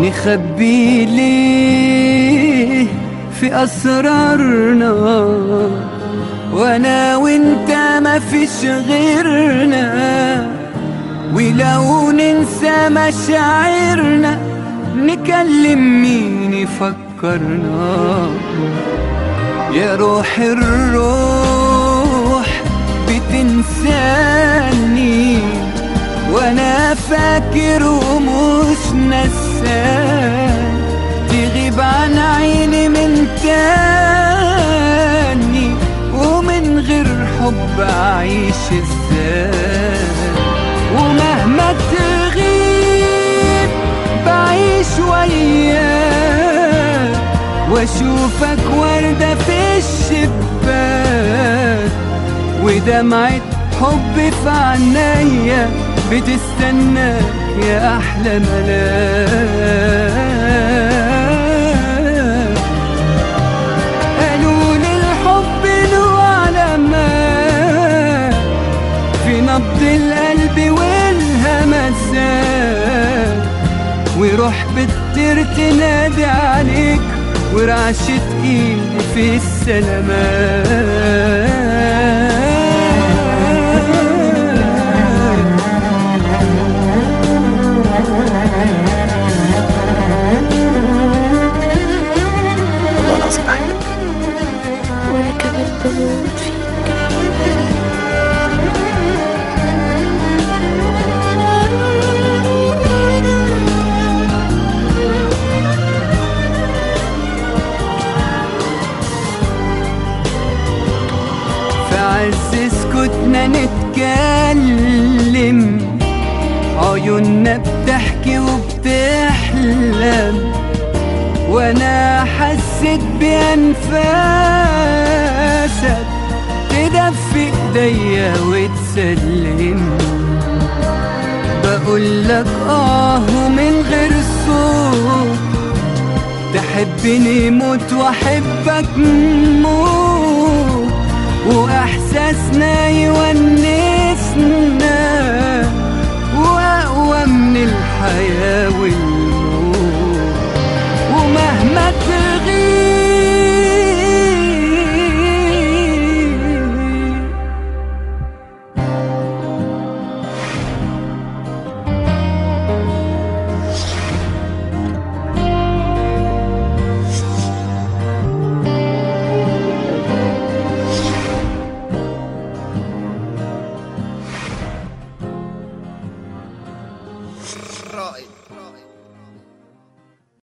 نخبي ليه في أسرارنا وانا وانت ما فيش غيرنا ولو ننسى مشاعرنا نكلم مين يفكرنا يا روح الروح بتنساني وانا فاكر ومش نسان تغيب عن عيني من تاني ومن غير حب اعيش ازاي ومهما تغيب بعيش وياك واشوفك وردة في الشباك ودمعة حب في عينيا بتستناك يا احلى ملاك قالوا لي الحب له علامات في نبض القلب والهمسات وروح بتطير تنادي عليك ورعشة ايدي في السلامات والله العظيم بحبك وانا كمان بموت فيك في عز سكوتنا نتكلم عيوننا بتحكي وبتحلم وانا حسيت بانفاسك تدفي ايديا وتسلم بقول لك اه ومن غير صوت تحبني موت واحبك موت واحساسنا يونسنا واقوى من الحياه والموت ومهما تغيب